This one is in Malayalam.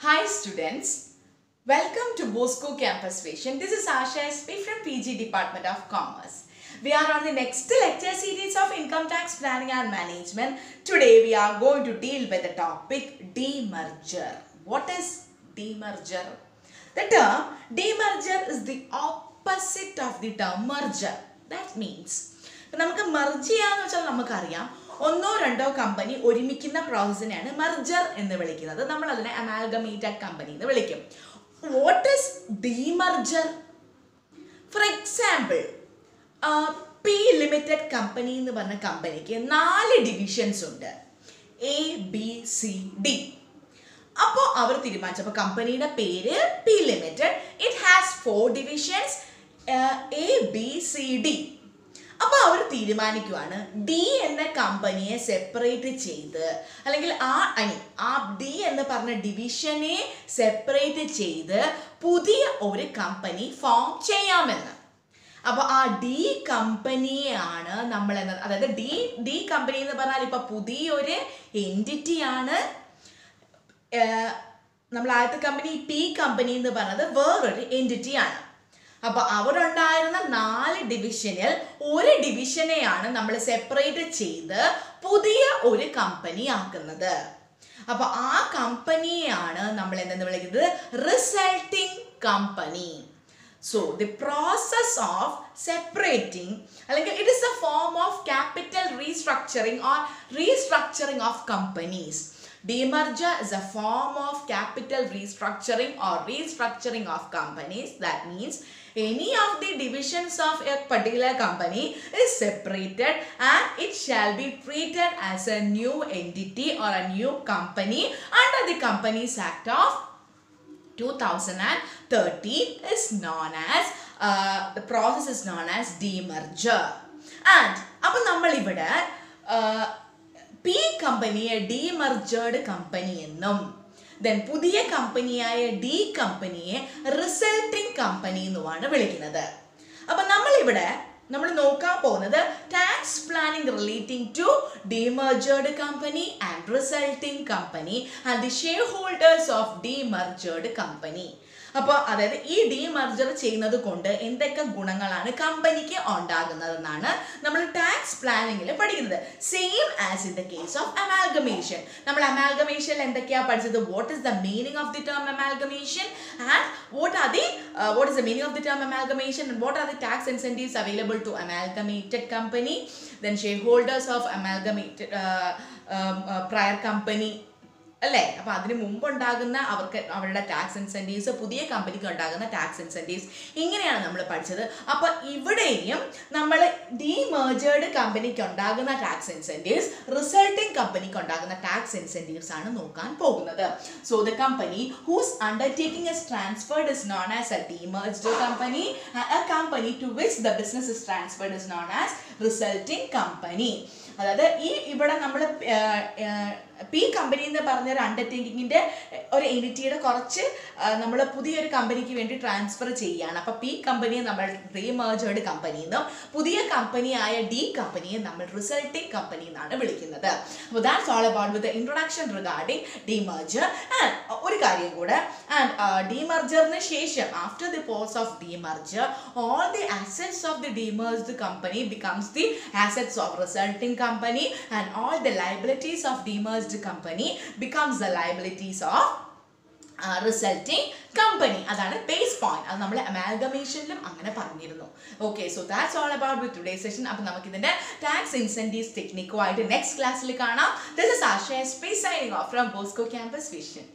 Hi students, welcome to Bosco Campus Vision. This is Asha SP from PG Department of Commerce. We are on the next lecture series of income tax planning and management. Today we are going to deal with the topic demerger. What is demerger? The term demerger is the opposite of the term merger. That means ഇപ്പം നമുക്ക് മെർജ് ചെയ്യാന്ന് വെച്ചാൽ നമുക്കറിയാം ഒന്നോ രണ്ടോ കമ്പനി ഒരുമിക്കുന്ന പ്രോസസ്സിനെയാണ് മെർജർ എന്ന് വിളിക്കുന്നത് നമ്മൾ അതിനെ അമാൽഗമേറ്റഡ് കമ്പനി എന്ന് വിളിക്കും what is demerger for example P limited company എന്ന് പറഞ്ഞ കമ്പനിക്ക് നാല് ഡിവിഷൻസ് ഉണ്ട് എ ബി സി ഡി അപ്പോൾ അവർ തീരുമാനിച്ചു അപ്പോൾ കമ്പനിയുടെ പേര് P limited it has four divisions A B C D അപ്പോൾ അവർ തീരുമാനിക്കുവാണ് ഡി എന്ന കമ്പനിയെ സെപ്പറേറ്റ് ചെയ്ത് അല്ലെങ്കിൽ ആ അനി ആ ഡി എന്ന് പറഞ്ഞ ഡിവിഷനെ സെപ്പറേറ്റ് ചെയ്ത് പുതിയ ഒരു കമ്പനി ഫോം ചെയ്യാമെന്ന് അപ്പോൾ ആ ഡി കമ്പനിയാണ് നമ്മൾ എന്നത് അതായത് ഡി ഡി കമ്പനി എന്ന് പറഞ്ഞാൽ ഇപ്പൊ പുതിയൊരു എൻറ്റിറ്റി ആണ് ഏർ, നമ്മൾ ആദ്യത്തെ കമ്പനി പി കമ്പനി എന്ന് പറഞ്ഞത് വേറൊരു എൻറ്റിറ്റി ആണ് അപ്പൊ അവരുണ്ടായിരുന്ന നാല് ഡിവിഷനിൽ ഒരു ഡിവിഷനെയാണ് നമ്മൾ സെപ്പറേറ്റ് ചെയ്ത് പുതിയ ഒരു കമ്പനി ആക്കുന്നത് അപ്പൊ ആ കമ്പനിയെയാണ് നമ്മൾ എന്തെന്ന് വിളിക്കുന്നത് resulting company so the process of separating അല്ലെങ്കിൽ it is a form of capital restructuring or restructuring of companies Demerger is a form of capital restructuring or restructuring of companies. That means any of the divisions of a particular company is separated and it shall be treated as a new entity or a new company under the Companies Act of 2013 is known as uh, the process is known as demerger and അപ്പൊ നമ്മൾ ഇവിടെ പി കമ്പനിയെ ഡീമർജേർഡ് കമ്പനി എന്നും ദെൻ പുതിയ കമ്പനിയായ ഡി കമ്പനിയെ റിസൾട്ടിംഗ് കമ്പനി എന്നുമാണ് വിളിക്കുന്നത് അപ്പൊ നമ്മളിവിടെ നമ്മൾ നോക്കാൻ പോകുന്നത് tax planning relating to demerged company and resulting company and the shareholders of demerged company അപ്പോൾ അതായത് ഈ ഡിമർജർ ചെയ്യുന്നത് കൊണ്ട് എന്തൊക്കെ ഗുണങ്ങളാണ് കമ്പനിക്ക് ഉണ്ടാകുന്നതെന്നാണ് നമ്മൾ ടാക്സ് പ്ലാനിങ്ങിൽ പഠിക്കുന്നത് same as in the case of amalgamation നമ്മൾ അമാൽഗമേഷനിൽ എന്തൊക്കെയാണ് പഠിച്ചത് what is the meaning of the term amalgamation and what are the what is the meaning of the term amalgamation and what are the tax incentives available to amalgamated company then shareholders of amalgamated prior company അല്ലേ അപ്പൊ അതിന് മുമ്പ് ഉണ്ടാകുന്ന അവർക്ക് അവരുടെ ടാക്സ് ഇൻസെൻറ്റീവ്സ് പുതിയ കമ്പനിക്ക് ഉണ്ടാകുന്ന ടാക്സ് ഇൻസെൻറ്റീവ്സ് ഇങ്ങനെയാണ് നമ്മൾ പഠിച്ചത് അപ്പൊ ഇവിടെയും നമ്മൾ ഡിമേർജേർഡ് കമ്പനിക്ക് ഉണ്ടാകുന്ന ടാക്സ് ഇൻസെൻറ്റീവ്സ് റിസൾട്ടിംഗ് കമ്പനിക്ക് ഉണ്ടാകുന്ന ടാക്സ് ഇൻസെൻറ്റീവ്സ് ആണ് നോക്കാൻ പോകുന്നത് so the company whose undertaking is transferred is known as a demerged company a company to which the business is transferred is known as resulting company അതായത് ഈ ഇവിടെ നമ്മൾ പി കമ്പനി എന്ന് പറഞ്ഞ ഒരു അണ്ടർടേക്കിങ്ങിന്റെ ഒരു എൻറ്റിറ്റിയുടെ കുറച്ച് നമ്മൾ പുതിയൊരു കമ്പനിക്ക് വേണ്ടി ട്രാൻസ്ഫർ ചെയ്യുകയാണ് അപ്പോൾ പി കമ്പനിയെ നമ്മൾ റീമേർജേർഡ് കമ്പനി എന്നും പുതിയ കമ്പനിയായ ഡി കമ്പനിയെ നമ്മൾ റിസൾട്ടിംഗ് കമ്പനി എന്നാണ് വിളിക്കുന്നത് അപ്പോൾ that's all about with introduction regarding demerger and ഒരു കാര്യം കൂടെ ആൻഡ് ഡിമർജറിന് ശേഷം after the pause of demerger all the assets of the demerged company becomes the assets of resulting company and all the liabilities of demerged company becomes the liabilities of resulting company അതാണ് ബേസ് പോയിന്റ് അത് നമ്മൾ അമാൽഗമേഷനിലും അങ്ങനെ പറഞ്ഞിരുന്നു okay so that's all about with today session അപ്പോൾ നമുക്ക് ഇതിന്റെ ടാക്സ് ഇൻസെൻറ്റീവ്സ് ടെക്നിക്കുമായിട്ട് നെക്സ്റ്റ് ക്ലാസ്സിൽ കാണാം this is Aashaya space signing off from Bosco campus vision